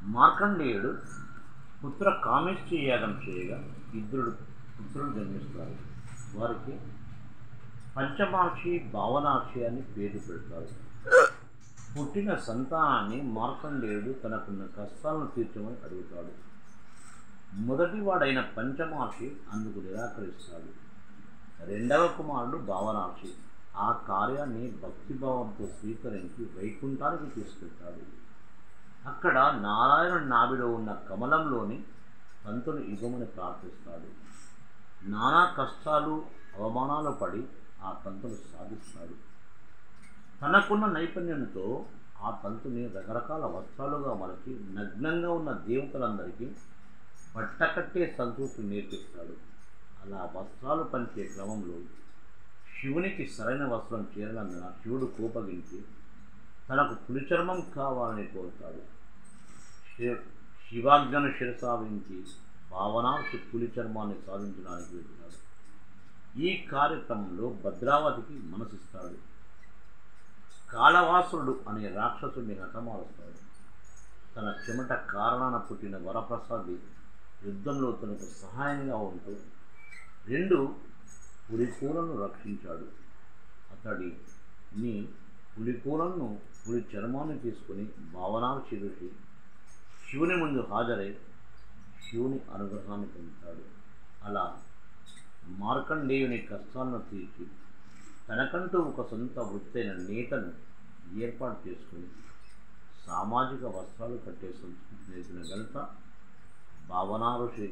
మార్కండేయుడు పుత్ర కామేష్టి యాగం చేయగా ఇద్దరు పుత్రులు జన్మిస్తారు వారికి పంచమాక్షి భావనాక్షి అని పేరు పెడతారు పుట్టిన సంతానాన్ని మార్కండేయుడు తనకున్న కష్టాలను తీర్చమని అడుగుతాడు మొదటివాడైన పంచమాక్షి అందుకు నిరాకరిస్తాడు రెండవ కుమారుడు భావనాక్షి ఆ కార్యాన్ని భక్తిభావంతో స్వీకరించి వైకుంఠానికి తీసుకెళ్తాడు అక్కడ నారాయణ నాభిలో ఉన్న కమలంలోని పంతుని ఇవ్వమని ప్రార్థిస్తాడు నానా కష్టాలు అవమానాలు పడి ఆ తంతును సాధిస్తాడు తనకున్న నైపుణ్యంతో ఆ తంతుని రకరకాల వస్త్రాలుగా మలచి నగ్నంగా ఉన్న దేవతలందరికీ పట్టకట్టే సంతృప్తి నేర్పిస్తాడు అలా వస్త్రాలు పంచే క్రమంలో శివునికి సరైన వస్త్రం చేరనందున శివుడు కోపగించి తనకు పులి చర్మం కావాలని కోరుతాడు శి- శివాజ్ఞను శిరసావించి భావనాంశి పులి చర్మాన్ని సాధించడానికి వెళ్తాడు ఈ కార్యక్రమంలో భద్రావతికి మనసిస్తాడు కాళవాసుడు అనే రాక్షసుడిని హతమారుస్తాడు తన చెమట కారణాన పుట్టిన వరప్రసాది యుద్ధంలో తనకు సహాయంగా ఉంటూ రెండు పులికూలను రక్షించాడు అతడి ని పులికూలను పులి చర్మాన్ని తీసుకుని భావనాలు చిరుచి శివుని ముందు హాజరై శివుని అనుగ్రహాన్ని పొందుతాడు అలా మార్కండేయుని కష్టాలను తీర్చి తనకంటూ ఒక సొంత వృత్తైన నేతను ఏర్పాటు చేసుకుని సామాజిక వస్త్రాలు కట్టే సంస్కృతి నేర్పిన ఘనత భావనా ఋషి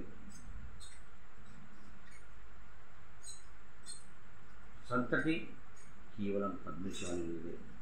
సంతతి కేవలం పద్మశాలి